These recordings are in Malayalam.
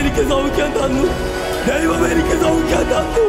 എനിക്ക് സൗഖ്യം തന്നു ദൈവം എനിക്ക് സൗഖ്യം തന്നു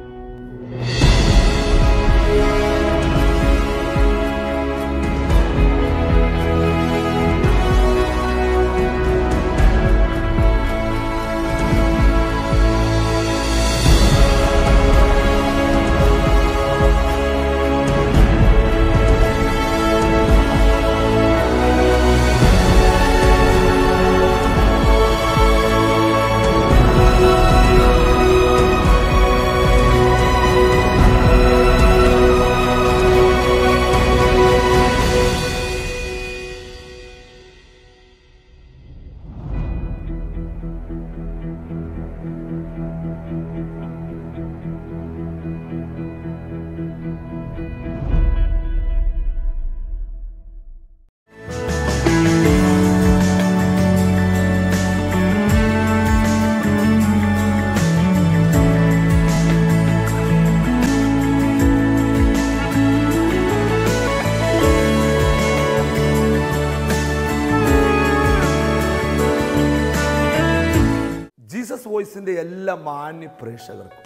ജീസസ് വോയിസിൻ്റെ എല്ലാ മാന്യ പ്രേക്ഷകർക്കും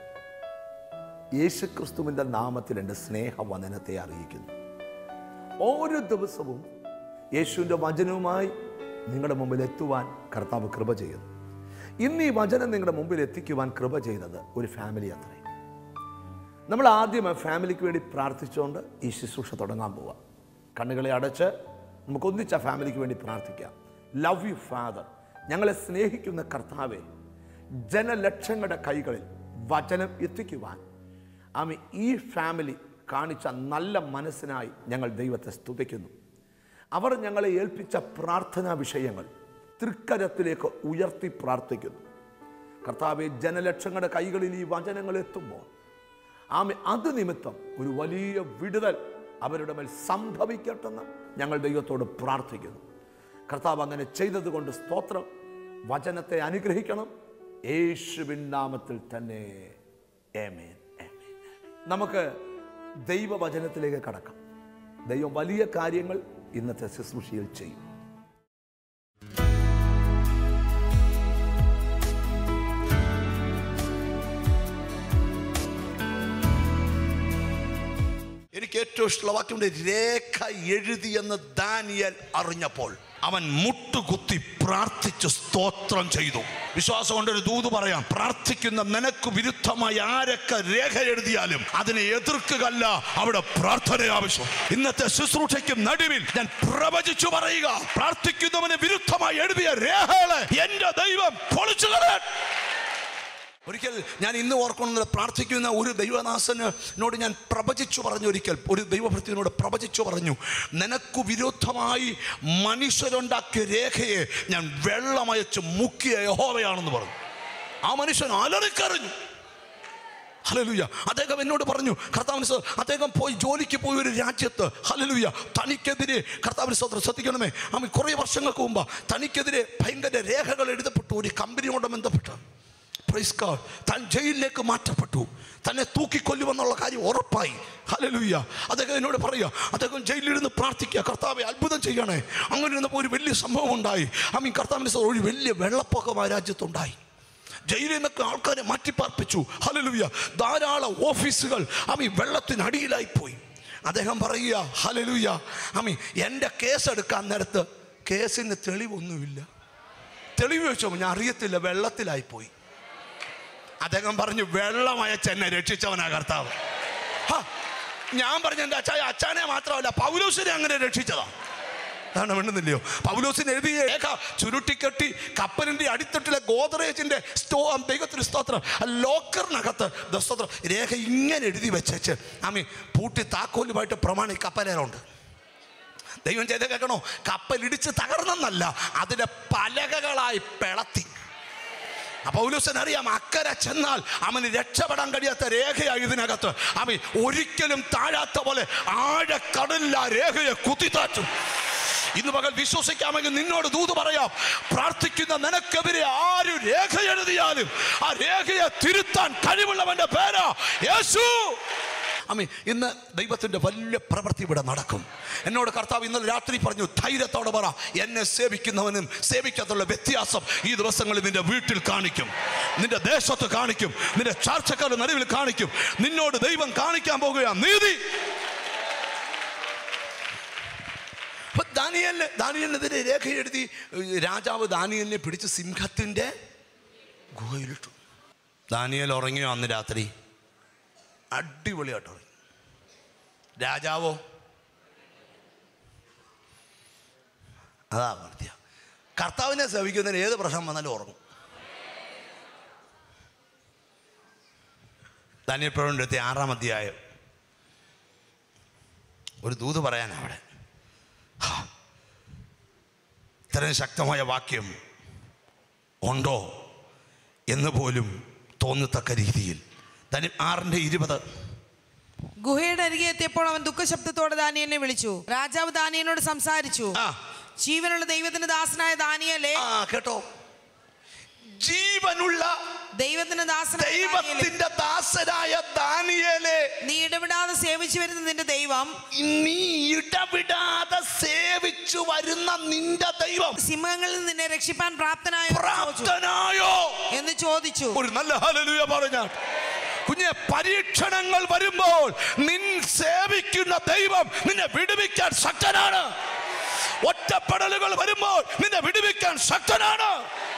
യേശു ക്രിസ്തുവിൻ്റെ നാമത്തിൽ എൻ്റെ സ്നേഹവന്ദനത്തെ അറിയിക്കുന്നു ഓരോ ദിവസവും യേശുവിൻ്റെ വചനവുമായി നിങ്ങളുടെ മുമ്പിൽ എത്തുവാൻ കർത്താവ് കൃപ ചെയ്യുന്നു ഇന്ന് ഈ വചനം നിങ്ങളുടെ മുമ്പിൽ എത്തിക്കുവാൻ കൃപ ചെയ്തത് ഒരു ഫാമിലി അത്രേ നമ്മൾ ആദ്യം ആ ഫാമിലിക്ക് വേണ്ടി പ്രാർത്ഥിച്ചുകൊണ്ട് ഈ ശുശ്രൂഷ തുടങ്ങാൻ പോവാം കണ്ണുകളെ അടച്ച് നമുക്ക് ഒന്നിച്ച് ആ ഫാമിലിക്ക് വേണ്ടി പ്രാർത്ഥിക്കാം ലവ് യു ഫാദർ ഞങ്ങളെ സ്നേഹിക്കുന്ന കർത്താവെ ജനലക്ഷങ്ങളുടെ കൈകളിൽ വചനം എത്തിക്കുവാൻ ആമി ഈ ഫാമിലി കാണിച്ച നല്ല മനസ്സിനായി ഞങ്ങൾ ദൈവത്തെ സ്തുതിക്കുന്നു അവർ ഞങ്ങളെ ഏൽപ്പിച്ച പ്രാർത്ഥനാ വിഷയങ്ങൾ തൃക്കരത്തിലേക്ക് ഉയർത്തി പ്രാർത്ഥിക്കുന്നു കർത്താവെ ജനലക്ഷങ്ങളുടെ കൈകളിൽ ഈ വചനങ്ങൾ എത്തുമ്പോൾ ആമെ അത് നിമിത്തം ഒരു വലിയ വിടുതൽ അവരുടെ മേൽ സംഭവിക്കട്ടെന്ന് ഞങ്ങൾ ദൈവത്തോട് പ്രാർത്ഥിക്കുന്നു കർത്താവ് അങ്ങനെ ചെയ്തതുകൊണ്ട് സ്തോത്രം വചനത്തെ അനുഗ്രഹിക്കണം യേശുവിൻ നാമത്തിൽ തന്നെ ഏമേൻ ഏമേൻ നമുക്ക് ദൈവവചനത്തിലേക്ക് കടക്കാം ദൈവം വലിയ കാര്യങ്ങൾ ഇന്നത്തെ ശുശ്രൂഷയിൽ ചെയ്യും എനിക്ക് ഏറ്റവും ഇഷ്ടമുള്ള വാക്യമുണ്ട് രേഖ എഴുതിയെന്ന് ദാനിയൽ അറിഞ്ഞപ്പോൾ അവൻ മുട്ടുകുത്തി പ്രാർത്ഥിച്ച് സ്തോത്രം ചെയ്തു വിശ്വാസം കൊണ്ട് ഒരു ദൂത് പറയാം പ്രാർത്ഥിക്കുന്ന നിനക്ക് വിരുദ്ധമായി ആരൊക്കെ രേഖ എഴുതിയാലും അതിനെ എതിർക്കുകയല്ല അവിടെ പ്രാർത്ഥന ആവശ്യം ഇന്നത്തെ ശുശ്രൂഷയ്ക്കും നടുവിൽ ഞാൻ പ്രവചിച്ചു പറയുക പ്രാർത്ഥിക്കുന്നവന് വിരുദ്ധമായി എഴുതിയ രേഖകളെ എന്റെ ദൈവം പൊളിച്ചു കളയാൻ ഒരിക്കൽ ഞാൻ ഇന്ന് ഓർക്കുന്നത് പ്രാർത്ഥിക്കുന്ന ഒരു ദൈവദാസനോട് ഞാൻ പ്രവചിച്ചു പറഞ്ഞു ഒരിക്കൽ ഒരു ദൈവഭൃത്തിനോട് പ്രവചിച്ചു പറഞ്ഞു നിനക്ക് വിരുദ്ധമായി മനുഷ്യരുണ്ടാക്കിയ രേഖയെ ഞാൻ വെള്ളമയച്ച് മുക്കിയ യഹോവയാണെന്ന് പറഞ്ഞു ആ മനുഷ്യൻ അലറിക്കറിഞ്ഞു ഹലലുയ അദ്ദേഹം എന്നോട് പറഞ്ഞു കർത്താവിന് സ്തോത്രം. അദ്ദേഹം പോയി ജോലിക്ക് പോയി ഒരു രാജ്യത്ത് ഹലലുയ തനിക്കെതിരെ കർത്താവിന് സ്തോത്രം ശ്രദ്ധിക്കണമേ അവൻ കുറേ വർഷങ്ങൾക്ക് മുമ്പ് തനിക്കെതിരെ ഭയങ്കര രേഖകൾ എഴുതപ്പെട്ടു ഒരു കമ്പനിയോട് ബന്ധപ്പെട്ട് Praise God. താൻ ജയിലിലേക്ക് മാറ്റപ്പെട്ടു തന്നെ തൂക്കിക്കൊല്ലുമെന്നുള്ള കാര്യം ഉറപ്പായി ഹലലുയ്യ അദ്ദേഹം എന്നോട് പറയുക അദ്ദേഹം ജയിലിലിരുന്ന് പ്രാർത്ഥിക്കുക കർത്താവെ അത്ഭുതം ചെയ്യണേ അങ്ങനെ ഇരുന്നപ്പോൾ ഒരു വലിയ സംഭവം ഉണ്ടായി ഐ മീൻ കർത്താവിൻ്റെ സ്തോത്രം, ഒരു വലിയ വെള്ളപ്പൊക്കം ആ രാജ്യത്തുണ്ടായി ജയിലിൽ നിന്നൊക്കെ ആൾക്കാരെ മാറ്റിപ്പാർപ്പിച്ചു ഹലലുയ്യ ധാരാളം ഓഫീസുകൾ അമ്മി വെള്ളത്തിനടിയിലായി പോയി അദ്ദേഹം പറയുക ഹലലുയ്യ അമ്മി എൻ്റെ കേസ് എടുക്കാൻ നേരത്ത് കേസിന് തെളിവൊന്നുമില്ല തെളിവ് വെച്ചോ ഞാൻ അറിയത്തില്ല വെള്ളത്തിലായി പോയി അദ്ദേഹം പറഞ്ഞു വെള്ളം അയച്ച് എന്നെ രക്ഷിച്ചവനാ കർത്താവ് ഹാ, ഞാൻ പറഞ്ഞു എൻ്റെ അച്ഛായ അച്ഛനെ മാത്രമല്ല പൗലോസിനെ അങ്ങനെ രക്ഷിച്ചതാ അതാണ് വേണ്ടുന്നില്ലയോ പൗലോസിന് എഴുതിയ രേഖ ചുരുട്ടിക്കെട്ടി കപ്പലിന്റെ അടിത്തട്ടിലെ ഗോദ്രേജിന്റെ സ്റ്റോ ദൈവത്തിന് സ്തോത്രം ആ ലോക്കറിനകത്ത് ദസ്തോത്രം രേഖ ഇങ്ങനെ എഴുതി വെച്ചേച്ച് ആമി പൂട്ടി താക്കോലുമായിട്ട് പ്രമാണി കപ്പലേറുണ്ട് ദൈവം ചെയ്ത് കേൾക്കണോ കപ്പലിടിച്ച് തകർന്നെന്നല്ല അതിലെ പലകകളായി പിളത്തി അപ്പൊ പൗലോസൻ അറിയാം അക്കരെ ചെന്നാൽ അവന് രക്ഷപ്പെടാൻ കഴിയാത്ത രേഖയായി ഇതിനകത്ത് അവൻ ഒരിക്കലും താഴാത്ത പോലെ ആഴക്കടലിൽ ആ രേഖയെ കുത്തിത്താറ്റും ഇന്ന് പകൽ വിശ്വസിക്കാമെങ്കിൽ നിന്നോട് ദൂത് പറയാം പ്രാർത്ഥിക്കുന്ന നിനക്കെതിരെ ആര് രേഖ എഴുതിയാലും ആ രേഖയെ തിരുത്താൻ കഴിവുള്ളവന്റെ പേരാ യേശു അമ്മി ഇന്ന് ദൈവത്തിൻ്റെ വലിയ പ്രവൃത്തി ഇവിടെ നടക്കും എന്നോട് കർത്താവ് ഇന്നലെ രാത്രി പറഞ്ഞു ധൈര്യത്തോടെ പറ എന്നെ സേവിക്കുന്നവനും സേവിക്കാത്തുള്ള വ്യത്യാസം ഈ ദിവസങ്ങളിൽ നിന്റെ വീട്ടിൽ കാണിക്കും നിന്റെ ദേശത്ത് കാണിക്കും നിന്റെ ചർച്ചക്കാരുടെ നടുവിൽ കാണിക്കും നിന്നോട് ദൈവം കാണിക്കാൻ പോകുകയാണ് നീതി അപ്പൊ ദാനിയലിന് ദാനിയലിനെതിരെ രേഖ എഴുതി ഏഹ്, രാജാവ് ദാനിയലിനെ പിടിച്ച് സിംഹത്തിന്റെ ഗുഹയിലിട്ടു ദാനിയൽ ഉറങ്ങിയോ അന്ന് രാത്രി അടിപൊളിയായിട്ട് ഉറങ്ങി രാജാവോ അതാ മർത്യ കർത്താവിനെ സേവിക്കുന്നതിന് ഏത് പ്രശ്നം വന്നാലും ഉറങ്ങും ദാനിയൽ പ്രവണൻ്റെ അടുത്ത് ആറാം അധ്യായം ഒരു ദൂത് പറയാനാ അവിടെ ഹാ. ഇത്രയും ശക്തമായ വാക്യം ഉണ്ടോ എന്ന് പോലും തോന്നത്തക്ക രീതിയിൽ തന്നെ ആറിൻ്റെ ഇരുപത് ഗുഹയുടെ അരികെ എത്തിയപ്പോൾ അവൻ ദുഃഖശബ്ദത്തോടെ ദാനിയലിനെ വിളിച്ചു രാജാവ് ദാനിയലിനോട് സംസാരിച്ചു ആ ജീവനുള്ള ദൈവത്തിന്റെ ദാസനായ ദാനിയലെ ആ കേട്ടോ ജീവനുള്ള ദൈവത്തിന്റെ ദാസനായ ദാനിയേലേ, ദൈവത്തിന്റെ ദാസനായ ദാനിയേലെ നീ ഇടപെടാതെ സേവിച്ചു വരുന്ന നിന്റെ ദൈവം നീ ഇടവിടാതെ സേവിച്ചു വരുന്ന നിന്റെ ദൈവം സിംഹങ്ങളിൽ നിന്ന് നിന്നെ രക്ഷിപ്പാൻ പ്രാപ്തനായോ എന്ന് ചോദിച്ചു. പ്രാപ്തനായോ എന്ന് ചോദിച്ചു ഒരു നല്ല ഹല്ലേലൂയ പറഞ്ഞാൽ കുഞ്ഞെ പരീക്ഷണങ്ങൾ വരുമ്പോൾ നിൻ സേവിക്കുന്ന ദൈവം നിന്നെ വിടുവിക്കാൻ ശക്തനാണ് ഒറ്റപ്പെടലുകൾ വരുമ്പോൾ നിന്നെ വിടുവിക്കാൻ ശക്തനാണ്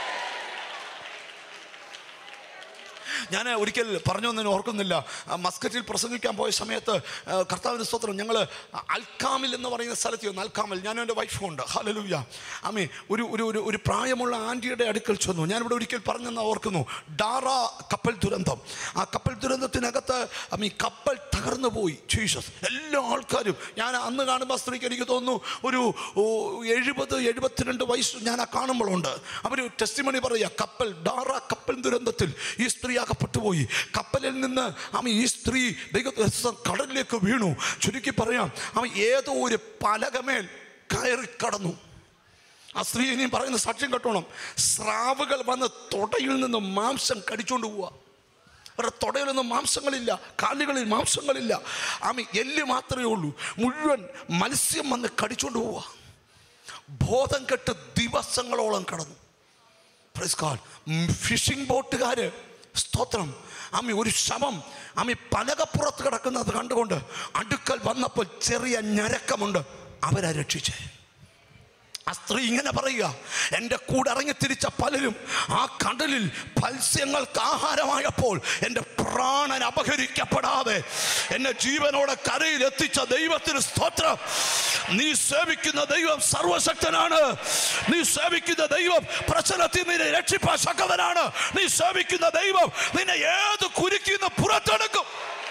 ഞാൻ ഒരിക്കൽ പറഞ്ഞു ഒന്നും ഓർക്കുന്നില്ല ആ, മസ്കറ്റിൽ പ്രസംഗിക്കാൻ പോയ സമയത്ത് ആ, കർത്താവിന് സ്തോത്രം ഞങ്ങൾ അൽക്കാമിൽ എന്ന് പറയുന്ന സ്ഥലത്ത് ചെന്നു അൽക്കാമിൽ ഞാൻ എൻ്റെ വൈഫുണ്ട് ഹലലൂയ അമ്മേ ഒരു ഒരു ഒരു ഒരു പ്രായമുള്ള ആൻറ്റിയുടെ അടുക്കൽ ചെന്നു ഞാനിവിടെ ഒരിക്കൽ പറഞ്ഞെന്ന് ഓർക്കുന്നു ഡാറ കപ്പൽ ദുരന്തം ആ കപ്പൽ ദുരന്തത്തിനകത്ത് അമ്മീ കപ്പൽ തകർന്നു പോയി ജീസസ് എല്ലാ ആൾക്കാരും ഞാൻ അന്ന് കാണുമ്പോൾ ആ സ്ത്രീക്ക് എനിക്ക് തോന്നുന്നു ഒരു ഓ, എഴുപത് എഴുപത്തിരണ്ട് വയസ്സ് ഞാൻ ആ കാണുമ്പോഴുണ്ട് അവർ ടെസ്റ്റിമണി പറയുക കപ്പൽ ഡാറ കപ്പൽ ദുരന്തത്തിൽ ഈ സ്ത്രീ അകപ്പെട്ടു പോയി കപ്പലിൽ നിന്ന് അവൻ ഈ സ്ത്രീ ദൈവ കടലിലേക്ക് വീണു ചുരുക്കി പറയാം അവൻ ഏതോ ഒരു പലകമേൽ കയറി കടന്നു ആ സ്ത്രീ ഇനിയും പറയുന്ന സാക്ഷ്യം കെട്ടോണം സ്രാവുകൾ വന്ന് തുടയിൽ നിന്ന് മാംസം കടിച്ചുകൊണ്ട് പോവുക അവരുടെ തുടയിലൊന്നും മാംസങ്ങളില്ല കാലുകളിൽ മാംസങ്ങളില്ല ആമി എല്ല് മാത്രമേ ഉള്ളൂ മുഴുവൻ മത്സ്യം വന്ന് കടിച്ചുകൊണ്ട് പോവുക ബോധം കെട്ട് ദിവസങ്ങളോളം കടന്നു Praise God. ഉം, ഫിഷിംഗ് ബോട്ടുകാര് സ്തോത്രം അമ്മി ഒരു ശവം അമ്മി പലകപ്പുറത്ത് കിടക്കുന്നത് കണ്ടുകൊണ്ട് അടുക്കൽ വന്നപ്പോൾ ചെറിയ ഞരക്കമുണ്ട് അവരെ രക്ഷിച്ചേ ആ സ്ത്രീ ഇങ്ങനെ പറയുക എൻ്റെ കൂടെ ഇറങ്ങി തിരിച്ച പലരും ആ കടലിൽ മത്സ്യങ്ങൾക്ക് ആഹാരമായപ്പോൾ എൻ്റെ പ്രാണൻ അപഹരിക്കപ്പെടാതെ എന്നെ ജീവനോടെ കരയിൽ എത്തിച്ച ദൈവത്തിന് സ്തോത്രം നീ സേവിക്കുന്ന ദൈവം സർവശക്തനാണ് നീ സേവിക്കുന്ന ദൈവം പ്രശ്നത്തിൽ നിന്നെ രക്ഷിപ്പാൻ ശക്തനാണ് നീ സേവിക്കുന്ന ദൈവം നിന്നെ ഏത് കുരുക്കിന്ന് പുറത്തെടുക്കും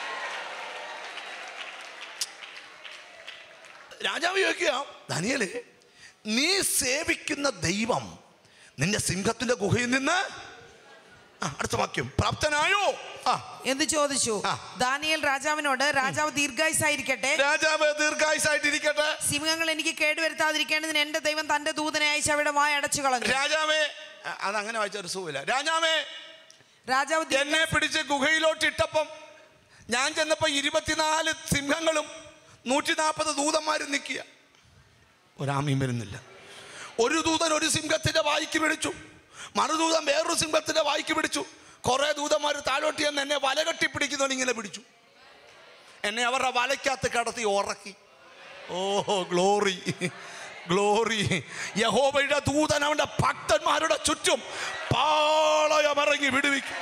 രാജാവ് ചോദിക്കുക ദനിയലേ നീ സേവിക്കുന്ന ദൈവം നിന്റെ സിംഹത്തിന്റെ ഗുഹയിൽ നിന്ന് ആ, അടുത്ത വാക്യം പ്രാപ്തനായോ ആ എന്ന് ചോദിച്ചു ആ. ദാനിയേൽ രാജാവിനോട് രാജാവ് ദീർഘായുസായിരിക്കട്ടെ രാജാവ് ദീർഘായുസായിട്ടിരിക്കട്ടെ സിംഹങ്ങൾ എനിക്ക് കേടുവരുത്താതിരിക്കേണ്ടതിന് എന്റെ ദൈവം തന്റെ ദൂതനെ അയച്ച് അവിടെ വായ അടച്ചു കളഞ്ഞു രാജാവേ ആ, അതങ്ങനെ വായിച്ച ഒരു സുഖമില്ല രാജാവേ രാജാവ് ദീർഘ- എന്നെ പിടിച്ച് ഗുഹയിലോട്ട് ഇട്ടപ്പം ഞാൻ ചെന്നപ്പോ ഇരുപത്തിനാല് സിംഹങ്ങളും നൂറ്റി നാൽപ്പത് ദൂതന്മാരും നിൽക്കുക ഒരാമയും വരുന്നില്ല ഒരു ദൂതൻ ഒരു സിംഹത്തിന്റെ വായിക്ക് പിടിച്ചു മറുദൂതൻ വേറൊരു സിംഹത്തിന്റെ വായിക്ക് പിടിച്ചു കുറെ ദൂതന്മാർ താഴോട്ട് ചെന്ന് എന്നെ വലകെട്ടി പിടിക്കുന്നവൻ ഇങ്ങനെ പിടിച്ചു എന്നെ അവരുടെ വലയ്ക്കകത്ത് കിടത്തി ഉറക്കി ഓ ഗ്ലോറി ഗ്ലോറി യഹോബയുടെ ദൂതൻ അവന്റെ ഭക്തന്മാരുടെ ചുറ്റും പാളയമിറങ്ങി വിടുവിക്കും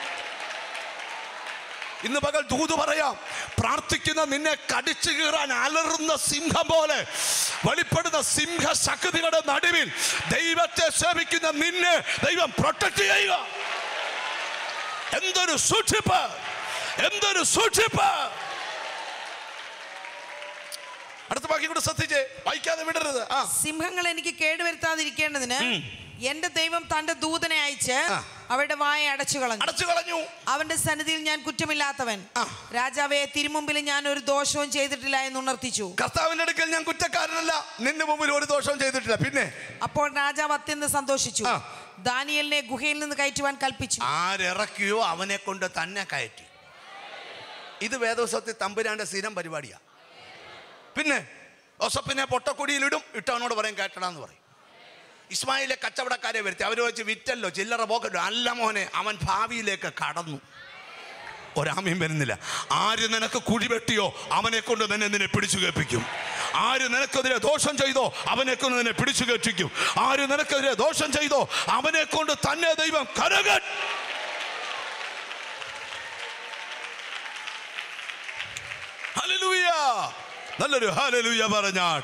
ഇന്ന് പകൽ ദൂത് പറയാം പ്രാർത്ഥിക്കുന്ന നിന്നെ കടിച്ചു കീറാൻ അലറുന്ന സിംഹം പോലെ വെളിപ്പെടുന്ന സിംഹ ശക്തികളുടെ നടുവിൽ ദൈവത്തെ സേവിക്കുന്ന നിന്നെ ദൈവം പ്രൊട്ടക്ട് ചെയ്യുക എന്തൊരു സൂക്ഷിപ്പ് എന്തൊരു സൂക്ഷിപ്പ് അടുത്ത ബാക്കി കൂടെ ശ്രദ്ധിച്ചേ വായിക്കാതെ വിടരുത് ആ സിംഹങ്ങൾ എനിക്ക് കേടുവരുത്താതിരിക്കേണ്ടതിന് എന്റെ ദൈവം തന്റെ ദൂതനെ അയച്ച് ആ. അവരുടെ വായ അടച്ചു കളഞ്ഞു അടച്ചു കളഞ്ഞു അവന്റെ സന്നിധിയിൽ ഞാൻ കുറ്റമില്ലാത്തവൻ ആ. രാജാവെ തിരുമുമ്പിൽ ഞാൻ ഒരു ദോഷവും ചെയ്തിട്ടില്ല എന്ന് ഉണർത്തിച്ചു കർത്താവിന്റെ അടുക്കൽ ഞാൻ കുറ്റക്കാരനല്ല നിന്റെ മുമ്പിൽ ഒരു ദോഷവും ചെയ്തിട്ടില്ല പിന്നെ അപ്പോൾ രാജാവ് അത്യന്തം സന്തോഷിച്ചു ആ. ദാനിയലിനെ ഗുഹയിൽ നിന്ന് കയറ്റുവാൻ കൽപ്പിച്ചു ആരിറക്കിയോ അവനെ കൊണ്ട് തന്നെ കയറ്റി ഇത് വേദോത്സവത്തിൽ തമ്പുരാന്റെ സ്ഥിരം പരിപാടിയാണ് പിന്നെ ഒസപ്പിനെ പൊട്ടക്കുടിയിലിടും ഇട്ടവനോട് പറയും കേട്ടടാന്ന് പറയും ഇസ്മായിലെ കച്ചവടക്കാരെ വരുത്തി അവർ വെച്ച് വിറ്റല്ലോ ചില്ലറ പോക്കല്ലോ അല്ല മോനെ അവൻ ഭാവിയിലേക്ക് കടന്നു ഒരാമയും വരുന്നില്ല ആര് നിനക്ക് കുഴിവെട്ടിയോ അവനെ കൊണ്ട് തന്നെ നിന്നെ പിടിച്ചു കേൾപ്പിക്കും ആര് നിനക്കെതിരെ ദോഷം ചെയ്തോ അവനെ കൊണ്ട് നിന്നെ പിടിച്ചു കേൾപ്പിക്കും ആര് നിനക്കെതിരെ ദോഷം ചെയ്തോ അവനെ കൊണ്ട് തന്നെ ദൈവം കരകൻ ഹല്ലേലൂയ നല്ലൊരു ഹല്ലേലൂയ പറഞ്ഞാട്ട്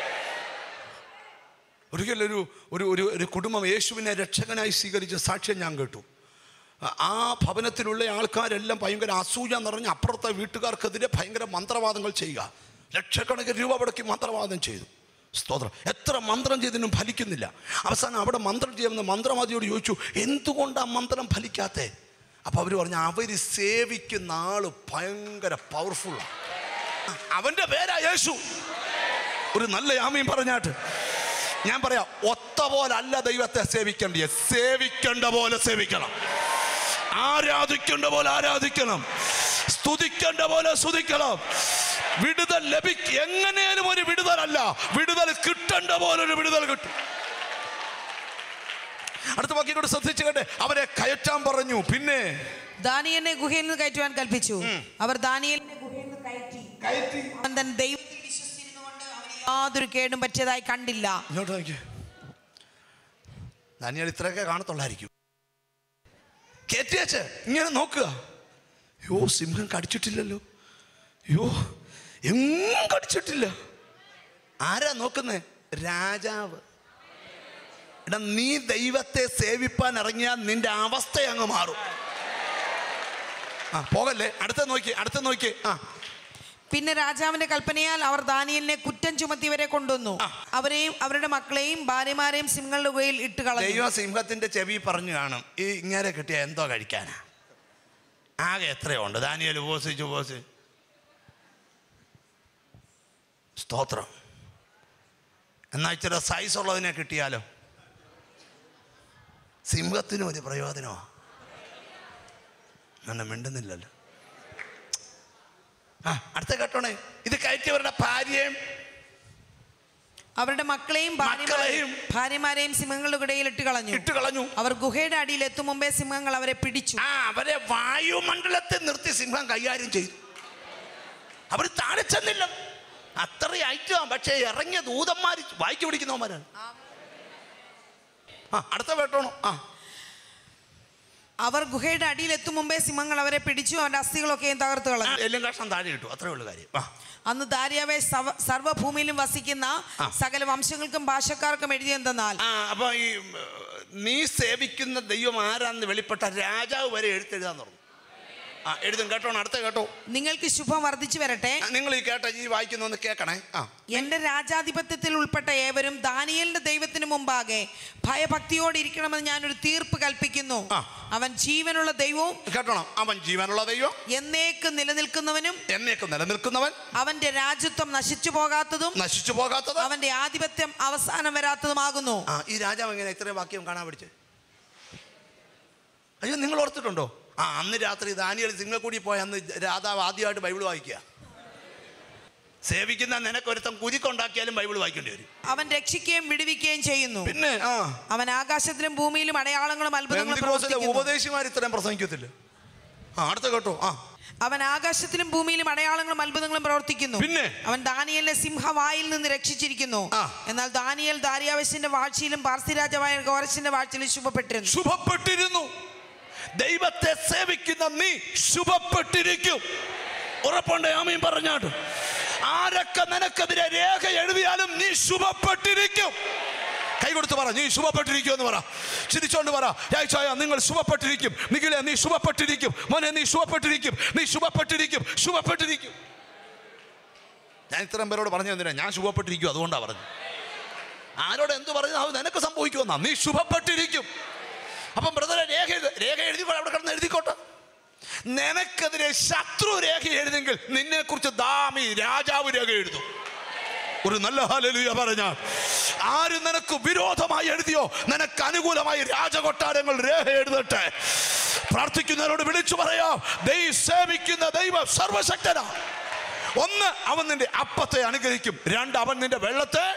ഒരിക്കലൊരു ഒരു ഒരു ഒരു കുടുംബം യേശുവിനെ രക്ഷകനായി സ്വീകരിച്ച സാക്ഷ്യം ഞാൻ കേട്ടു ആ- ആ ഭവനത്തിലുള്ള ആൾക്കാരെല്ലാം ഭയങ്കര അസൂയ നിറഞ്ഞ അപ്പുറത്തെ വീട്ടുകാർക്കെതിരെ ഭയങ്കര മന്ത്രവാദങ്ങൾ ചെയ്യുക ലക്ഷക്കണക്കിന് രൂപ മുടക്കി മന്ത്രവാദം ചെയ്തു സ്തോത്രം എത്ര മന്ത്രം ചെയ്തിനും ഫലിക്കുന്നില്ല അവസാനം അവിടെ മന്ത്രം ചെയ്യുന്ന മന്ത്രവാദിയോട് ചോദിച്ചു എന്തുകൊണ്ടാണ് മന്ത്രം ഫലിക്കാത്തേ അപ്പോൾ അവർ പറഞ്ഞു അവർ സേവിക്കുന്ന ആള് ഭയങ്കര പവർഫുള്ളാണ് അവൻ്റെ പേരാ യേശു ഒരു നല്ല ആമയും പറഞ്ഞാട്ട് ഞാൻ പറയാം ഒത്ത പോലെ അല്ല ദൈവത്തെ സേവിക്കേണ്ടത് സേവിക്കേണ്ട പോലെ സേവിക്കണം ആരാധിക്കേണ്ട പോലെ ആരാധിക്കണം സ്തുതിക്കേണ്ട പോലെ സ്തുതിക്കണം വിടുതൽ ലഭിക്ക എങ്ങനെയാലും ഒരു വിടുതലല്ല വിടുതൽ കിട്ടേണ്ട പോലെ ഒരു വിടുതൽ കിട്ടും അടുത്ത വാക്യം കൂടെ ശ്രദ്ധിച്ചു കേട്ടെ അവരെ കയറ്റാൻ പറഞ്ഞു പിന്നെ ദാനിയലിനെ ഗുഹയിൽ നിന്ന് കയറ്റുവാൻ കൽപ്പിച്ചു അവർ ദാനിയലിനെ ഗുഹയിൽ നിന്ന് കയറ്റി അവൻ തൻ ദൈവത്തിൽ വിശ്വസിച്ചിരുന്നുകൊണ്ട് അവന് യാതൊരു കേടും പറ്റിയതായി കണ്ടില്ല ഇങ്ങോട്ട് നോക്കിയേ ദാനിയൽ ഇത്രയൊക്കെ കാണത്തുള്ളായിരിക്കും കേറ്റിയച്ച് ഇങ്ങനെ നോക്കുക യോ സിംഹം കടിച്ചിട്ടില്ലല്ലോ യോ എങ്ങും കടിച്ചിട്ടില്ല ആരാ നോക്കുന്നേ രാജാവ് എടാ നീ ദൈവത്തെ സേവിപ്പാൻ ഇറങ്ങിയാൽ നിന്റെ അവസ്ഥ അങ്ങ് മാറും ആ പോകല്ലേ അടുത്ത നോക്കി അടുത്ത നോക്കി ആ പിന്നെ രാജാവിന്റെ കൽപ്പനയാൽ അവർ ദാനിയലിനെ കുറ്റം ചുമത്തിയവരെ കൊണ്ടുവന്നു അവരെയും അവരുടെ മക്കളെയും ഭാര്യമാരെയും സിംഹങ്ങളുടെ ഗുഹയിൽ ഇട്ട് കളഞ്ഞു ദൈവം സിംഹത്തിന്റെ ചെവി പറഞ്ഞു കാണും ഈ ഇങ്ങനെ കിട്ടിയ എന്തോ കഴിക്കാനാ ആകെ എത്രയുണ്ട് ദാനിയൽ ഉപസിച്ച് ഉപസി സ്തോത്രം എന്നാ ഇച്ചിരി സൈസ് ഉള്ളതിനെ കിട്ടിയാലോ സിംഹത്തിനും ഒരു പ്രയോജനമോ അങ്ങനെ മിണ്ടുന്നില്ലല്ലോ ആ അടുത്ത കേട്ടോണേ ഇത് കയറ്റിയവരുടെ ഭാര്യയും അവരുടെ മക്കളെയും ഭാര്യമാരെയും മക്കളെയും ഭാര്യമാരെയും സിംഹങ്ങളുടെ ഗുഹയിൽ ഇട്ട് കളഞ്ഞു ഇട്ട് കളഞ്ഞു അവർ ഗുഹയുടെ അടിയിൽ എത്തും മുമ്പേ സിംഹങ്ങൾ അവരെ പിടിച്ചു ആ അവരെ വായുമണ്ഡലത്തിൽ നിർത്തി സിംഹം കൈകാര്യം ചെയ്തു അവർ താഴെ ചെന്നില്ല അത്രയും ഐറ്റം പക്ഷേ ഇറങ്ങിയ ദൂതന്മാർ വായിക്ക് പിടിക്കുന്നവന്മാരാണ് ആ അടുത്ത വേട്ടോണോ ആ അവർ ഗുഹയുടെ അടിയിൽ എത്തും മുമ്പേ സിംഹങ്ങൾ അവരെ പിടിച്ചു അവന്റെ അസ്ഥികളൊക്കെയും തകർത്ത് കളഞ്ഞു എല്ലാം കഷ്ണം താഴെ കിട്ടു അത്രേ ഉള്ളൂ കാര്യം ആ അന്ന് ദാരിയാവെ സവ- സർവ്വഭൂമിയിലും വസിക്കുന്ന സകല വംശങ്ങൾക്കും ഭാഷക്കാർക്കും എഴുതിയെന്തെന്നാൽ ആ അപ്പൊ ഈ ഉം, നീ സേവിക്കുന്ന ദൈവം ആരാന്ന് വെളിപ്പെട്ട രാജാവ് വരെ എഴുത്തെഴുതാൻ തുടങ്ങും ആ എഴുതും കേട്ടോണം അടുത്ത കേട്ടോ നിങ്ങൾക്ക് ശുഭം വർദ്ധിച്ചു വരട്ടെ ആ, നിങ്ങൾ ഈ കേട്ട ഈ വായിക്കുന്ന ഒന്ന് കേൾക്കണേ ആ എന്റെ രാജാധിപത്യത്തിൽ ഉൾപ്പെട്ട ഏവരും ദാനിയലിന്റെ ദൈവത്തിന് മുമ്പാകെ ഭയഭക്തിയോടെ ഇരിക്കണമെന്ന് ഞാനൊരു തീർപ്പ് കൽപ്പിക്കുന്നു ആ. അവൻ ജീവനുള്ള ദൈവവും കേട്ടോണം അവൻ ജീവനുള്ള ദൈവം എന്നേക്ക് നിലനിൽക്കുന്നവനും എന്നേക്ക് നിലനിൽക്കുന്നവൻ അവന്റെ രാജ്യത്വം നശിച്ചു പോകാത്തതും നശിച്ചു പോകാത്തത് അവന്റെ ആധിപത്യം അവസാനം വരാത്തതുമാകുന്നു ആ ഈ രാജാവ് എങ്ങനെ ഇത്രയും വാക്യം കാണാൻ പഠിച്ച് അയ്യോ നിങ്ങൾ ഓർത്തിട്ടുണ്ടോ ആ അന്ന് രാത്രി ദാനിയൽ സിംഗക്കൂടി പോയ അന്ന് രാജാവ് ആദ്യമായിട്ട് ബൈബിൾ വായിക്കുക സേവിക്കുന്ന നിനക്കൊരുത്തം കുരുക്കുണ്ടാക്കിയാലും ബൈബിൾ വായിക്കേണ്ടി വരും അവൻ രക്ഷിക്കുകയും വിടുവിക്കുകയും ചെയ്യുന്നു പിന്നെ ആ അവൻ ആകാശത്തിലും ഭൂമിയിലും അടയാളങ്ങളും അത്ഭുതങ്ങളും പെന്തിക്കോസിലെ പ്രവർത്തിക്കുന്നു ഉപദേശിമാർ ഇത്രയും പ്രസംഗിക്കത്തില്ല ആ അടുത്ത കേട്ടോ ആ അവൻ ആകാശത്തിലും ഭൂമിയിലും അടയാളങ്ങളും അത്ഭുതങ്ങളും പ്രവർത്തിക്കുന്നു പിന്നെ? അവൻ ദാനിയലിനെ സിംഹവായിൽ നിന്ന് രക്ഷിച്ചിരിക്കുന്നു ആ. എന്നാൽ ദാനിയൽ ദാരിയാവശ്യന്റെ വാഴ്ചയിലും പാർസിരാജാവായ ഗോരസിന്റെ വാഴ്ചയിലും ശുഭപ്പെട്ടിരുന്നു ശുഭപ്പെട്ടിരുന്നു ദൈവത്തെ സേവിക്കുന്ന നീ ശുഭപ്പെട്ടിരിക്കും ഉറപ്പുണ്ട് ആമീൻ പറഞ്ഞാട്ട് ആരൊക്കെ നിനക്കെതിരെ രേഖ എഴുതിയാലും നീ ശുഭപ്പെട്ടിരിക്കും കൈ കൊടുത്ത് പറ നീ ശുഭപ്പെട്ടിരിക്കും എന്ന് പറ ചിരിച്ചോണ്ട് പറ യാഴ്ചായ നിങ്ങൾ ശുഭപ്പെട്ടിരിക്കും നിഖിലെ നീ ശുഭപ്പെട്ടിരിക്കും മോനെ നീ ശുഭപ്പെട്ടിരിക്കും നീ ശുഭപ്പെട്ടിരിക്കും ശുഭപ്പെട്ടിരിക്കും ഞാൻ ഇത്രയും പേരോട് പറഞ്ഞു തന്നില്ല ഞാൻ ശുഭപ്പെട്ടിരിക്കും അതുകൊണ്ടാണ് പറഞ്ഞു ആരോട് എന്ത് പറഞ്ഞു അത് നിനക്ക് സംഭവിക്കുമെന്നാ നീ ശുഭപ്പെട്ടിരിക്കും അപ്പം ബ്രദറെ രേഖ എഴുതി രേഖ എഴുതി അവിടെ കിടന്ന് എഴുതിക്കോട്ടെ നിനക്കെതിരെ ശത്രു രേഖ എഴുതെങ്കിൽ നിന്നെ കുറിച്ച് ദാമി രാജാവ് രേഖ എഴുതും ഒരു നല്ല ഹാലലുയ പറഞ്ഞാൽ ആര് നിനക്ക് വിരോധമായി എഴുതിയോ നിനക്ക് അനുകൂലമായി രാജകൊട്ടാരങ്ങൾ രേഖ എഴുതട്ടെ പ്രാർത്ഥിക്കുന്നവരോട് വിളിച്ചു പറയാം ദൈ സേവിക്കുന്ന ദൈവം സർവശക്തനാ ഒന്ന് അവൻ നിന്റെ അപ്പത്തെ അനുഗ്രഹിക്കും രണ്ട് അവൻ നിന്റെ വെള്ളത്തെ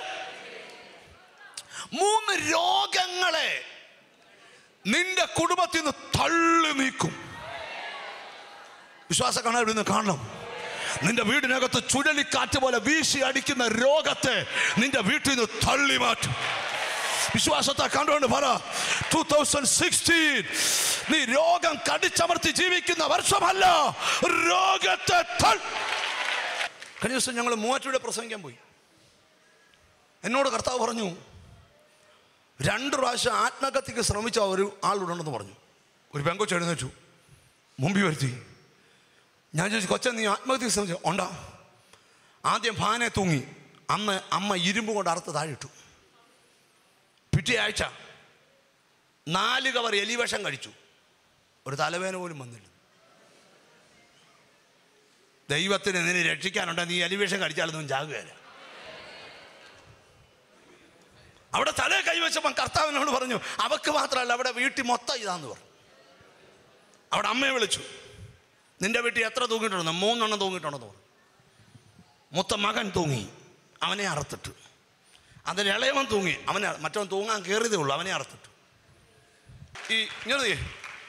മൂന്ന് രോഗങ്ങളെ നിന്റെ കുടുംബത്തിൽ നിന്ന് തള്ളി നീക്കും വിശ്വാസ കാണാൻ നിന്ന് കാണണം നിന്റെ വീടിനകത്ത് ചുഴലിക്കാറ്റ് പോലെ വീശി അടിക്കുന്ന രോഗത്തെ നിന്റെ വീട്ടിൽ നിന്ന് തള്ളി മാറ്റും വിശ്വാസത്തെ കണ്ടുകൊണ്ട് പറ ടൂ തൗസൻഡ് സിക്സ്റ്റീൻ നീ രോഗം കടിച്ചമർത്തി ജീവിക്കുന്ന വർഷമല്ല രോഗത്തെ തൾ കഴിഞ്ഞ ദിവസം ഞങ്ങൾ മൂവാറ്റൂടെ പ്രസംഗിക്കാൻ പോയി എന്നോട് കർത്താവ് പറഞ്ഞു രണ്ട് പ്രാവശ്യം ആത്മഹത്യക്ക് ശ്രമിച്ച ഒരു ആളുണ്ടെന്ന് പറഞ്ഞു ഒരു പെങ്കൊച്ച് എഴുന്നേറ്റു മുമ്പിൽ വരുത്തി ഞാൻ ചോദിച്ചു കൊച്ച നീ ആത്മഹത്യക്ക് ശ്രമിച്ചു ഉണ്ടാ ആദ്യം ഫാനെ തൂങ്ങി അന്ന് അമ്മ ഇരുമ്പ് കൊണ്ട് അറുത്ത് താഴിട്ടു പിറ്റേ ആഴ്ച നാല് കവർ എലിവേഷം കഴിച്ചു ഒരു തലവേന പോലും വന്നില്ല ദൈവത്തിന് നിന്നെ രക്ഷിക്കാനുണ്ട് നീ എലിവേഷൻ കഴിച്ചാലൊന്നും ചാകുകയില്ല അവിടെ തലേ കൈവച്ചപ്പം കർത്താവിനോട് പറഞ്ഞു അവക്ക് മാത്രമല്ല അവിടെ വീട്ടിൽ മൊത്തം ഇതാന്ന് പറഞ്ഞു അവിടെ അമ്മയെ വിളിച്ചു നിന്റെ വീട്ടിൽ എത്ര തൂങ്ങിയിട്ടുണ്ടെന്ന് മൂന്നെണ്ണം തൂങ്ങിയിട്ടുണ്ടെന്ന് പറഞ്ഞു മൂത്ത മകൻ തൂങ്ങി അവനെ അറുത്തിട്ടു അതിന് ഇളയവൻ തൂങ്ങി അവനെ മറ്റവൻ തൂങ്ങാൻ കയറിയതേ ഉള്ളൂ അവനെ അറുത്തിട്ടു ഈ ഇങ്ങനെ നോക്കിയേ.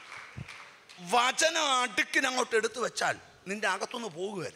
വചനം അടുക്കിന് അങ്ങോട്ട് എടുത്തു വെച്ചാൽ നിന്റെ അകത്തുനിന്ന് പോകുകയല്ല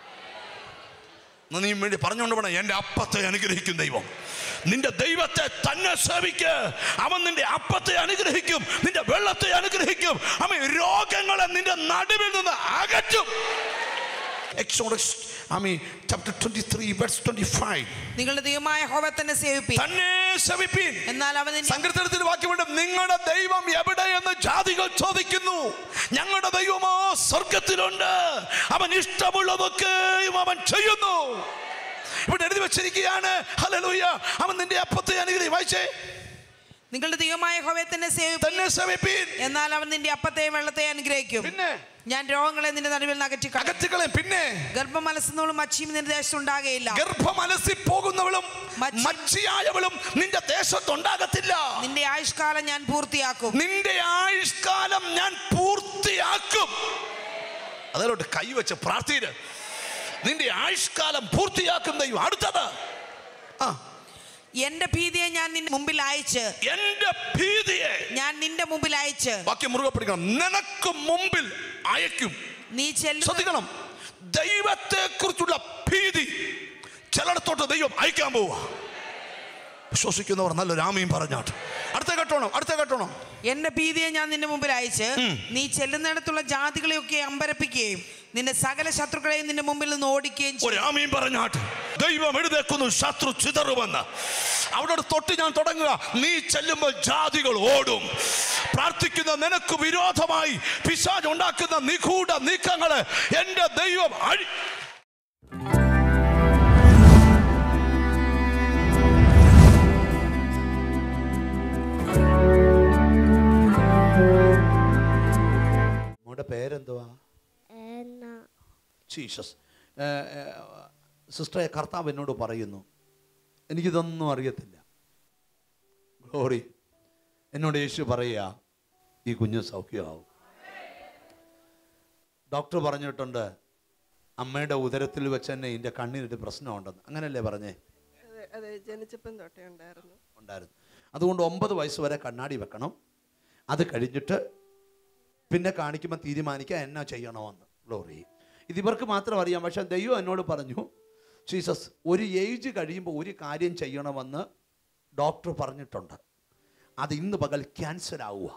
നീ വേണ്ടി പറഞ്ഞുകൊണ്ട് പോണ എന്റെ അപ്പത്തെ അനുഗ്രഹിക്കും ദൈവം നിന്റെ ദൈവത്തെ തന്നെ സേവിക്ക് അവൻ നിന്റെ അപ്പത്തെ അനുഗ്രഹിക്കും നിന്റെ വെള്ളത്തെ അനുഗ്രഹിക്കും അവൻ രോഗങ്ങളെ നിന്റെ നടുവിൽ നിന്ന് അകറ്റും Exodus, I mean, chapter 23, verse 25. നിങ്ങളുടെ ദൈവമായ ഹോവ തന്നെ സേവിപ്പി തന്നെ സേവിപ്പീൻ എന്നാൽ അവൻ നിന്റെ സങ്കീർത്തനത്തിൽ വാക്യമുണ്ട് നിങ്ങളുടെ ദൈവം എവിടെയെന്ന് ജാതികൾ ചോദിക്കുന്നു ഞങ്ങളുടെ ദൈവമോ സ്വർഗത്തിലുണ്ട് അവൻ ഇഷ്ടമുള്ളതൊക്കെയും അവൻ ചെയ്യുന്നു ഇവിടെ എഴുതി വെച്ചിരിക്കുകയാണ് ഹല്ലേലൂയ അവൻ നിന്റെ അപ്പത്തെ അനുഗ്രഹം വായിച്ചേ നിങ്ങളുടെ ദൈവമായ ഹോവയെ തന്നെ സേവിപ്പി തന്നെ സേവിപ്പീൻ എന്നാൽ അവൻ നിന്റെ അപ്പത്തെയും വെള്ളത്തെയും അനുഗ്രഹിക്കും പിന്നെ ഞാൻ രോഗങ്ങളെ നിന്റെ നടുവിൽ നിന്ന് അകറ്റി കളയും. അകറ്റുകളെ പിന്നെ ഗർഭം അലസുന്നവളും മച്ചിയും നിന്റെ ദേശത്ത് ഉണ്ടാകുകയില്ല ഗർഭമലസി പോകുന്നവളും മച്ചി- മച്ചിയായവളും നിന്റെ ദേശത്തുണ്ടാകത്തില്ല നിന്റെ ആയുഷ്കാലം ഞാൻ പൂർത്തിയാക്കും നിന്റെ ആയുഷ്കാലം ഞാൻ പൂർത്തിയാക്കും അതിലോട്ട് കൈവച്ച് പ്രാർത്ഥിര് നിന്റെ ആയുഷ്കാലം പൂർത്തിയാക്കും ദൈവം അടുത്തത് ആ എന്റെ ഭീതിയെ ഞാൻ നിന്റെ മുമ്പിൽ അയച്ച് എന്റെ ഭീതിയെ ഞാൻ നിന്റെ മുമ്പിൽ അയച്ച് വാക്യം മുറുകെ പിടിക്കണം നിനക്ക് മുമ്പിൽ അയക്കും നീ ചെല്ലുന്ന ശ്രദ്ധിക്കണം ദൈവത്തെ കുറിച്ചുള്ള ഭീതി ചിലയിടത്തോട്ട് ദൈവം അയക്കാൻ പോവുക വിശ്വസിക്കുന്നവർ നല്ലൊരു ആമയും പറഞ്ഞാട്ട് അടുത്ത കേട്ടോണം അടുത്ത കേട്ടോണം എന്റെ ഭീതിയെ ഞാൻ നിന്റെ മുമ്പിൽ അയച്ച് നീ ചെല്ലുന്നിടത്തുള്ള ജാതികളെയൊക്കെ അമ്പരപ്പിക്കുകയും നിന്റെ സകല ശത്രുക്കളെയും നിന്റെ മുമ്പിൽ നിന്ന് ഓടിക്കുകയും ചെയ്യും ഒരു ആമയും പറഞ്ഞാട്ട് ദൈവം എഴുതേക്കുന്നു ശത്രു ചിതറുമെന്ന് അവിടെ തൊട്ട് ഞാൻ തുടങ്ങുക നീ ചെല്ലുമ്പോൾ ജാതികൾ ഓടും പ്രാർത്ഥിക്കുന്ന നിനക്ക് വിരോധമായി പിശാജ് ഉണ്ടാക്കുന്ന നിഗൂഢ നീക്കങ്ങളെ എൻ്റെ ദൈവം അഴി മോടെ പേരെന്തുവാ എന്ന ജീസസ് സിസ്റ്ററെ കർത്താവ് എന്നോട് പറയുന്നു എനിക്കിതൊന്നും അറിയത്തില്ല ഗ്ലോറി എന്നോട് യേശു പറയുക ഈ കുഞ്ഞ് സൗഖ്യമാവും ഡോക്ടർ പറഞ്ഞിട്ടുണ്ട് അമ്മയുടെ ഉദരത്തിൽ വെച്ച് തന്നെ ഇതിൻ്റെ കണ്ണിനൊരു പ്രശ്നമുണ്ടെന്ന് അങ്ങനല്ലേ പറഞ്ഞേ അതെ അതെ ജനിച്ചപ്പം തൊട്ടേ ഉണ്ടായിരുന്നു ഉണ്ടായിരുന്നു അതുകൊണ്ട് ഒമ്പത് വയസ്സ് വരെ കണ്ണാടി വെക്കണം അത് കഴിഞ്ഞിട്ട് പിന്നെ കാണിക്കുമ്പോൾ തീരുമാനിക്കുക എന്നാ ചെയ്യണമെന്ന് ഗ്ലോറി ഇത് ഇവർക്ക് മാത്രം അറിയാം പക്ഷെ ദൈവം എന്നോട് പറഞ്ഞു ജീസസ് ഒരു ഏജ് കഴിയുമ്പോൾ ഒരു കാര്യം ചെയ്യണമെന്ന് ഡോക്ടർ പറഞ്ഞിട്ടുണ്ട് അത് ഇന്ന് പകൽ ക്യാൻസർ ആവുക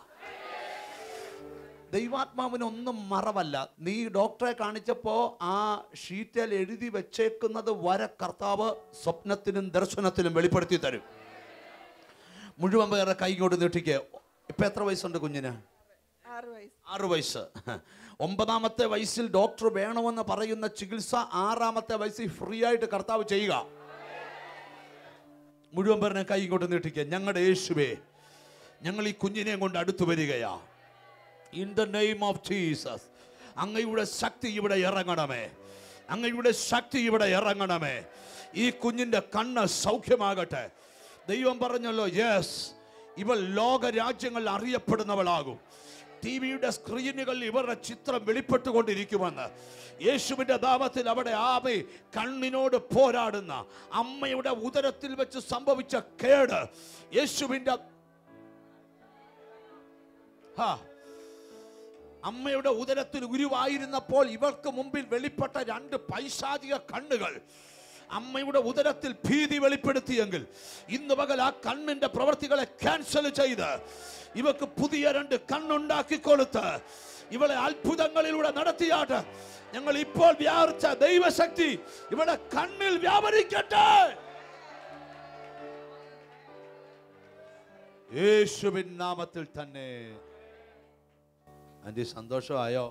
ദൈവാത്മാവിനൊന്നും മറവല്ല നീ ഡോക്ടറെ കാണിച്ചപ്പോൾ ആ ഷീറ്റിൽ എഴുതി വെച്ചേക്കുന്നത് വരെ കർത്താവ് സ്വപ്നത്തിനും ദർശനത്തിനും വെളിപ്പെടുത്തി തരും മുഴുവൻ പേരുടെ കൈ കൊണ്ട് നീട്ടിക്ക് ഇപ്പം എത്ര വയസ്സുണ്ട് കുഞ്ഞിന് ആറ് വയസ്സ് ആറ് വയസ്സ് ഒമ്പതാമത്തെ വയസ്സിൽ ഡോക്ടർ വേണമെന്ന് പറയുന്ന ചികിത്സ ആറാമത്തെ വയസ്സിൽ ഫ്രീ ആയിട്ട് കർത്താവ് ചെയ്യുക മുഴുവൻ പേരുടെ കൈ ഇങ്ങോട്ട് നീട്ടിക്കുക ഞങ്ങളുടെ യേശുവേ ഞങ്ങൾ ഈ കുഞ്ഞിനെ കൊണ്ട് അടുത്തു വരികയാ in the name of Jesus അങ്ങയുടെ ശക്തി ഇവിടെ ഇറങ്ങണമേ അങ്ങയുടെ ശക്തി ഇവിടെ ഇറങ്ങണമേ ഈ കുഞ്ഞിന്റെ കണ്ണ് സൗഖ്യമാകട്ടെ ദൈവം പറഞ്ഞല്ലോ യെസ് ഇവൾ ലോക രാജ്യങ്ങളിൽ അറിയപ്പെടുന്നവളാകും ടി വിയുടെ സ്ക്രീനുകളിൽ ഇവരുടെ ചിത്രം വെളിപ്പെട്ടുകൊണ്ടിരിക്കുമെന്ന് യേശുവിന്റെ നാമത്തിൽ അവിടെ ആമേ കണ്ണിനോട് പോരാടുന്ന അമ്മയുടെ ഉദരത്തിൽ വെച്ച് സംഭവിച്ച കേട് യേശുവിന്റെ ഹാ അമ്മയുടെ ഉദരത്തിൽ ഉരുവായിരുന്നപ്പോൾ ഇവർക്ക് മുമ്പിൽ വെളിപ്പെട്ട രണ്ട് പൈശാചിക കണ്ണുകൾ അമ്മയുടെ ഉദരത്തിൽ ഭീതി വെളിപ്പെടുത്തിയെങ്കിൽ ഇന്ന് പകൽ ആ കണ്ണിന്റെ പ്രവർത്തികളെ ക്യാൻസൽ ചെയ്ത് ഇവക്ക് പുതിയ രണ്ട് കണ്ണുണ്ടാക്കി കൊടുത്ത് ഇവളെ അത്ഭുതങ്ങളിലൂടെ നടത്തിയാട്ട് ഞങ്ങൾ ഇപ്പോൾ വ്യാപരിച്ച ദൈവശക്തി ഇവിടെ കണ്ണിൽ വ്യാപരിക്കട്ടെ യേശുവിൻ നാമത്തിൽ തന്നെ ആന്റി സന്തോഷമായോ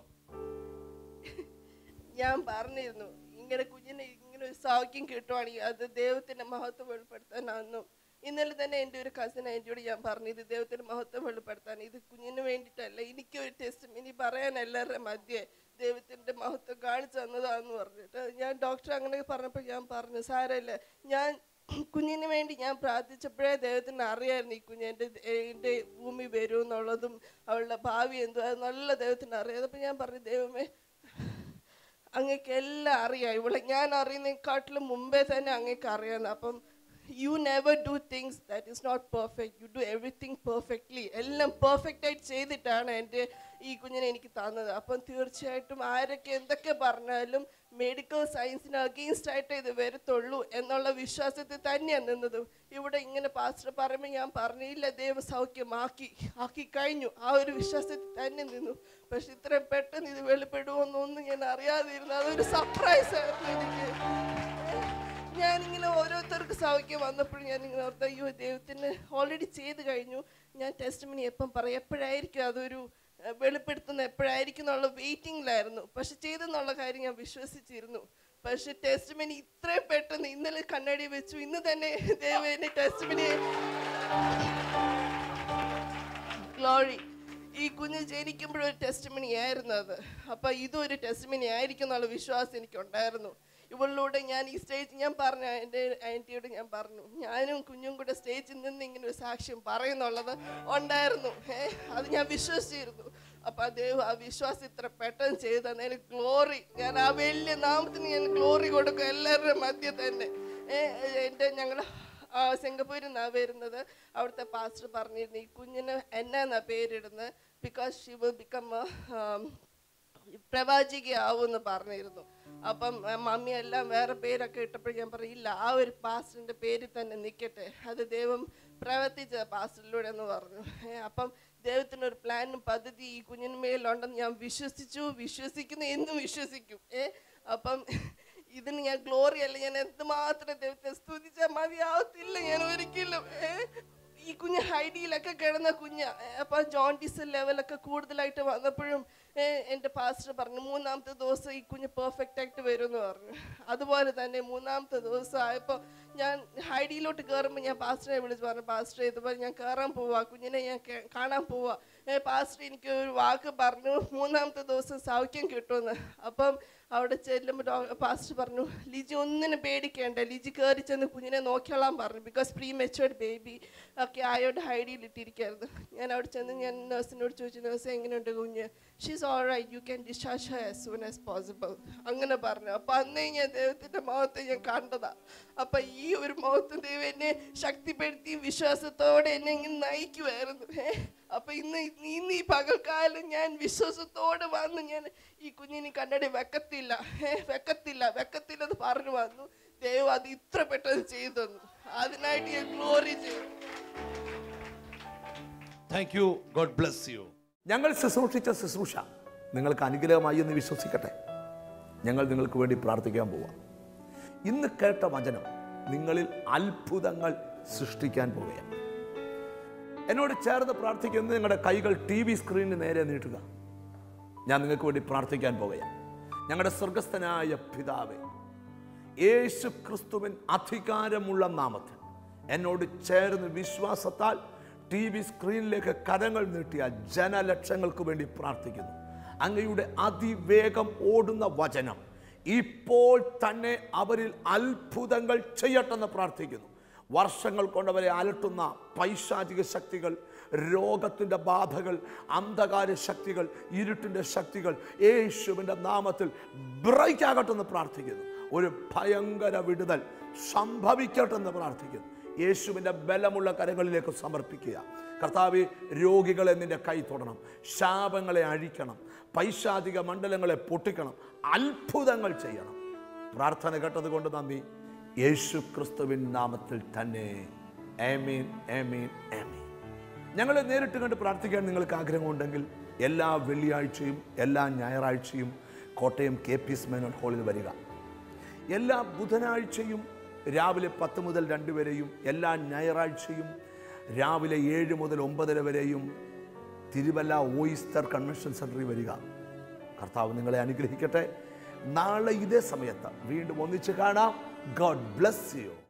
ഞാൻ പറഞ്ഞിരുന്നു ഇങ്ങനെ കുഞ്ഞിന് ഇങ്ങനെ ഒരു സൗഖ്യം കിട്ടുവാണെങ്കിൽ അത് ദൈവത്തിന്റെ മഹത്വം വെളിപ്പെടുത്താനാണെന്നും ഇന്നലെ തന്നെ എൻ്റെ ഒരു കസിൻ ആൻറ്റിയോട് ഞാൻ പറഞ്ഞു ഇത് ദൈവത്തിന്റെ മഹത്വം വെളിപ്പെടുത്താൻ ഇത് കുഞ്ഞിന് വേണ്ടിയിട്ടല്ല എനിക്കൊരു ടെസ്റ്റ് ഇനി പറയാൻ എല്ലാവരുടെ മധ്യേ ദൈവത്തിന്റെ മഹത്വം കാണിച്ചു തന്നതാന്ന് പറഞ്ഞിട്ട് ഞാൻ ഡോക്ടർ അങ്ങനെ പറഞ്ഞപ്പോൾ ഞാൻ പറഞ്ഞു സാരമില്ല ഞാൻ കുഞ്ഞിന് വേണ്ടി ഞാൻ പ്രാർത്ഥിച്ചപ്പോഴേ ദൈവത്തിന് അറിയായിരുന്നു ഈ കുഞ്ഞ് എൻ്റെ എൻ്റെ ഭൂമി വരും എന്നുള്ളതും അവളുടെ ഭാവി എന്തുവാ അത് നല്ല ദൈവത്തിന് അറിയാം അപ്പോൾ ഞാൻ പറഞ്ഞു ദൈവമേ അങ്ങക്ക് എല്ലാം അറിയാം ഇവിടെ ഞാൻ അറിയുന്നതിനെക്കാട്ടിലും മുമ്പേ തന്നെ അങ്ങക്ക് അറിയാം അപ്പം you never do things that is not perfect you do everything perfectly എല്ലാം പെർഫെക്റ്റ് ആയിട്ട് ചെയ്തിട്ടാണ് എൻ്റെ ഈ കുഞ്ഞിനെ എനിക്ക് തന്നത് അപ്പം തീർച്ചയായിട്ടും ആരൊക്കെ എന്തൊക്കെ പറഞ്ഞാലും മെഡിക്കൽ സയൻസിന് അഗെയിൻസ്റ്റ് ആയിട്ട് ഇത് വരത്തുള്ളൂ എന്നുള്ള വിശ്വാസത്തിൽ തന്നെയാണ് നിന്നത് ഇവിടെ ഇങ്ങനെ പാസ്റ്റർ പറയുമ്പോൾ ഞാൻ പറഞ്ഞില്ല ദൈവം സൗഖ്യമാക്കി ആക്കി കഴിഞ്ഞു ആ ഒരു വിശ്വാസത്തിൽ തന്നെ നിന്നു പക്ഷെ ഇത്രയും പെട്ടെന്ന് ഇത് വെളിപ്പെടുമോന്നൊന്നും ഞാൻ അറിയാതിരുന്നു അതൊരു സർപ്രൈസ് ആയിരുന്നു എനിക്ക് ഞാനിങ്ങനെ ഓരോരുത്തർക്ക് സൗഖ്യം വന്നപ്പോഴും ഞാൻ ഇങ്ങനെ ഓർത്ത അയ്യോ ദൈവത്തിന് ഓൾറെഡി ചെയ്ത് കഴിഞ്ഞു ഞാൻ ടെസ്റ്റ് മിനി എപ്പം പറയും എപ്പോഴായിരിക്കും അതൊരു ഏഹ്, വെളിപ്പെടുത്തുന്ന എപ്പോഴായിരിക്കും എന്നുള്ള വെയിറ്റിംഗിലായിരുന്നു പക്ഷെ ചെയ്തെന്നുള്ള കാര്യം ഞാൻ വിശ്വസിച്ചിരുന്നു പക്ഷെ ടെസ്റ്റ് മിനി ഇത്രയും പെട്ടെന്ന് ഇന്നലെ കണ്ണാടി വെച്ചു ഇന്ന് തന്നെ ദൈവം എന്നെ ടെസ്റ്റ് മിനി ഗ്ലോറി ഈ കുഞ്ഞ് ജനിക്കുമ്പോഴൊരു ടെസ്റ്റ് മണി ആയിരുന്നു അത് അപ്പൊ ഇതും ഒരു ടെസ്റ്റ് മണി ആയിരിക്കും എന്നുള്ള വിശ്വാസം എനിക്കുണ്ടായിരുന്നു ഇവളിലൂടെ ഞാൻ ഈ സ്റ്റേജ് ഞാൻ പറഞ്ഞു എൻ്റെ ആൻറ്റിയോട് ഞാൻ പറഞ്ഞു ഞാനും കുഞ്ഞും കൂടെ സ്റ്റേജിൽ നിന്ന് ഇങ്ങനെ ഒരു സാക്ഷ്യം പറയുന്നുള്ളത് ഉണ്ടായിരുന്നു ഏ അത് ഞാൻ വിശ്വസിച്ചിരുന്നു അപ്പൊ ആ ദൈവം ആ വിശ്വാസം ഇത്ര പെട്ടെന്ന് ചെയ്തു തന്നതിന് ഗ്ലോറി ഞാൻ ആ വലിയ നാമത്തിന് ഞാൻ ഗ്ലോറി കൊടുക്കും എല്ലാവരുടെ മധ്യ തന്നെ ഏ എൻ്റെ ഞങ്ങൾ ആ, സിംഗപ്പൂരിൽ നിന്നാണ് വരുന്നത് അവിടുത്തെ പാസ്റ്റർ പറഞ്ഞിരുന്നു ഈ കുഞ്ഞിന് എന്നാന്നാ പേരിടുന്നത് ബിക്കോസ് ഷി വിൽ ബിക്കം പ്രവാചികയാവുമെന്ന് പറഞ്ഞിരുന്നു അപ്പം ആ, മമ്മി എല്ലാം വേറെ പേരൊക്കെ ഇട്ടപ്പോൾ ഞാൻ പറയില്ല ആ ഒരു പാസ്റ്ററിന്റെ പേരിൽ തന്നെ നിൽക്കട്ടെ അത് ദൈവം പ്രവർത്തിച്ച പാസ്റ്ററിലൂടെ എന്ന് പറഞ്ഞു ഏ, അപ്പം ദൈവത്തിന് ഒരു പ്ലാനും പദ്ധതി ഈ കുഞ്ഞിന് മേലുണ്ടെന്ന് ഞാൻ വിശ്വസിച്ചു വിശ്വസിക്കുന്നു എന്നും വിശ്വസിക്കും ഏ അപ്പം ഇതിന് ഞാൻ ഗ്ലോറി അല്ല ഞാൻ എന്തുമാത്രം ദൈവത്തെ സ്തുതിച്ചാൽ മതിയാവത്തില്ല ഞാൻ ഒരിക്കലും ഏ? ഈ കുഞ്ഞ് ഹൈഡിയിലൊക്കെ കിടന്ന കുഞ്ഞ അപ്പൊ ജോണ്ടിസ് ലെവലൊക്കെ കൂടുതലായിട്ട് വന്നപ്പോഴും ഏ, എൻ്റെ പാസ്റ്റർ പറഞ്ഞു മൂന്നാമത്തെ ദിവസം ഈ കുഞ്ഞ് പെർഫെക്റ്റ് ആയിട്ട് വരും എന്ന് പറഞ്ഞു അതുപോലെ തന്നെ മൂന്നാമത്തെ ദിവസം ആയപ്പോൾ ഞാൻ ഹൈഡിയിലോട്ട് കയറുമ്പോൾ ഞാൻ പാസ്റ്ററെ വിളിച്ച് പറഞ്ഞു പാസ്റ്റർ ഇതുപോലെ ഞാൻ കയറാൻ പോവാ കുഞ്ഞിനെ ഞാൻ കേ- കാണാൻ പോവാ ഏ, പാസ്റ്റർ എനിക്ക് ഒരു വാക്ക് പറഞ്ഞു മൂന്നാമത്തെ ദിവസം സൗഖ്യം കിട്ടുമെന്ന് അപ്പം അവിടെ ചെല്ലുമ്പോൾ ഡോ- പാസ്റ്റർ പറഞ്ഞു ലിജി ഒന്നിനും പേടിക്കേണ്ട ലിജി കയറി ചെന്ന് കുഞ്ഞിനെ നോക്കിയോളാൻ പറഞ്ഞു ബിക്കോസ് പ്രീ മെച്ചുവേർഡ് ബേബി ഒക്കെ ആയോണ്ട് ഹൈഡിയിൽ ഇട്ടിരിക്കായിരുന്നു ഞാൻ അവിടെ ചെന്ന് ഞാൻ നഴ്സിനോട് ചോദിച്ചു നഴ്സ് എങ്ങനെയുണ്ട് കുഞ്ഞ് she's all right you can discharge her as soon as possible അങ്ങനെ പറഞ്ഞു അപ്പം അന്നേ ഞാൻ ദൈവത്തിൻ്റെ മുഖത്തെ ഞാൻ കണ്ടതാ അപ്പം ഈ ഒരു മുഖത്ത് ദൈവം എന്നെ ശക്തിപ്പെടുത്തി വിശ്വാസത്തോടെ എന്നെ ഇങ്ങനെ നയിക്കുമായിരുന്നു ഏ അപ്പൊ ഇന്ന് ഇന്ന് ഈ പകൽക്കാലം ഞാൻ വിശ്വാസത്തോടെ വന്ന് ഞാൻ ഈ കുഞ്ഞിനെ കണ്ണടി വെക്കത്തില്ല ഏ വെക്കത്തില്ല വെക്കത്തില്ലെന്ന് പറഞ്ഞു വന്നു ദൈവം അത് ഇത്ര പെട്ടെന്ന് ചെയ്തു തന്നു അതിനായിട്ട് ഞാൻ ഗ്ലോറി ചെയ്തു thank you God bless you ഞങ്ങൾ ശുശ്രൂഷിച്ച ശുശ്രൂഷ നിങ്ങൾക്ക് അനുഗ്രഹമായി എന്ന് വിശ്വസിക്കട്ടെ ഞങ്ങൾ നിങ്ങൾക്ക് വേണ്ടി പ്രാർത്ഥിക്കാൻ പോവാം ഇന്ന് കേട്ട വചനം നിങ്ങളിൽ അത്ഭുതങ്ങൾ സൃഷ്ടിക്കാൻ പോവുകയാണ് എന്നോട് ചേർന്ന് പ്രാർത്ഥിക്കുന്ന നിങ്ങളുടെ കൈകൾ ടി വി സ്ക്രീനിന് നേരെ നീട്ടുക ഞാൻ നിങ്ങൾക്ക് വേണ്ടി പ്രാർത്ഥിക്കാൻ പോകുകയാണ് ഞങ്ങളുടെ സ്വർഗസ്ഥനായ പിതാവേ യേശു ക്രിസ്തുവിൻ അധികാരമുള്ള നാമത്തിൽ എന്നോട് ചേർന്ന് വിശ്വാസത്താൽ ടി വി സ്ക്രീനിലേക്ക് കരങ്ങൾ നീട്ടിയ ജനലക്ഷങ്ങൾക്ക് വേണ്ടി പ്രാർത്ഥിക്കുന്നു അങ്ങയുടെ അതിവേഗം ഓടുന്ന വചനം ഇപ്പോൾ തന്നെ അവരിൽ അത്ഭുതങ്ങൾ ചെയ്യട്ടെന്ന് പ്രാർത്ഥിക്കുന്നു വർഷങ്ങൾ കൊണ്ടവരെ അലട്ടുന്ന പൈശാചിക ശക്തികൾ രോഗത്തിൻ്റെ ബാധകൾ അന്ധകാര ശക്തികൾ ഇരുട്ടിൻ്റെ ശക്തികൾ യേശുവിൻ്റെ നാമത്തിൽ ബ്രേക്ക് ആകട്ടെ എന്ന് പ്രാർത്ഥിക്കുന്നു ഒരു ഭയങ്കര വിടുതൽ സംഭവിക്കട്ടെ എന്ന് പ്രാർത്ഥിക്കുന്നു യേശുവിൻ്റെ ബലമുള്ള കരങ്ങളിലേക്ക് സമർപ്പിക്കുക കർത്താവ് രോഗികളെ നിന്റെ കൈ തൊടണം ശാപങ്ങളെ അഴിക്കണം പൈശാചിക മണ്ഡലങ്ങളെ പൊട്ടിക്കണം അത്ഭുതങ്ങൾ ചെയ്യണം പ്രാർത്ഥന കേട്ടതുകൊണ്ട് നന്ദി യേശു ക്രിസ്തുവിൻ നാമത്തിൽ തന്നെ ആമീൻ ആമീൻ ആമീൻ ഞങ്ങളെ നേരിട്ട് കണ്ട് പ്രാർത്ഥിക്കാൻ നിങ്ങൾക്ക് ആഗ്രഹമുണ്ടെങ്കിൽ എല്ലാ വെള്ളിയാഴ്ചയും എല്ലാ ഞായറാഴ്ചയും Kottayam K P S Menon ഹാളിൽ വരിക എല്ലാ ബുധനാഴ്ചയും രാവിലെ പത്ത് മുതൽ രണ്ട് വരെയും എല്ലാ ഞായറാഴ്ചയും രാവിലെ ഏഴ് മുതൽ ഒമ്പതര വരെയും തിരുവല്ല ഓയിസ്റ്റർ കൺവെൻഷൻ സെൻറ്ററിൽ വരിക കർത്താവ് നിങ്ങളെ അനുഗ്രഹിക്കട്ടെ നാളെ ഇതേ സമയത്ത് വീണ്ടും ഒന്നിച്ച് കാണാം ഗോഡ് ബ്ലസ് യു